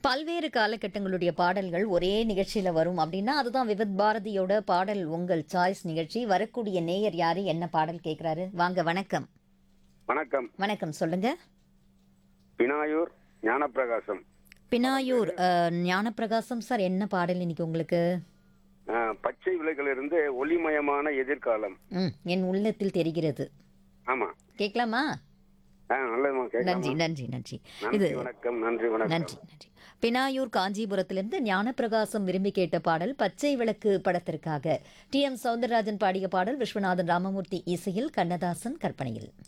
பல்வேறு காலகட்டங்களுடைய பாடல்கள் ஒரே நிகழ்ச்சியில வரும் அப்படின்னா அதுதான் விவித் பாரதியோட பாடல் உங்கள் சாய்ஸ் நிகழ்ச்சி வரக்கூடிய நேயர் யாரு என்ன பாடல் கேக்குறாரு வாங்க வணக்கம் வணக்கம் வணக்கம் சொல்லுங்க வினாயூர் ஞானப்பிரகாசம் பினாயூர் அஹ், ஞானப்பிரகாசம் சார் என்ன பாடல் இன்னைக்கு உங்களுக்கு அஹ், பச்சை விலைகளிலிருந்து ஒளிமயமான எதிர்காலம் ம் என் உள்ளத்தில் தெரிகிறது ஆமா கேட்கலாமா ஆ நல்லதுமா நன்றி கேட்கலாமா நன்றி நன்றி இது நன்றி வணக்கம் நன்றி வணக்கம் நன்றி நன்றி பினாயூர் காஞ்சிபுரத்திலிருந்து ஞானப்பிரகாசம் விரும்பி கேட்ட பாடல் பச்சை விளக்கு படத்திற்காக டி எம் சௌந்தரராஜன் பாடிய பாடல் விஸ்வநாதன் ராமமூர்த்தி இசையில் கண்ணதாசன் கற்பனையில்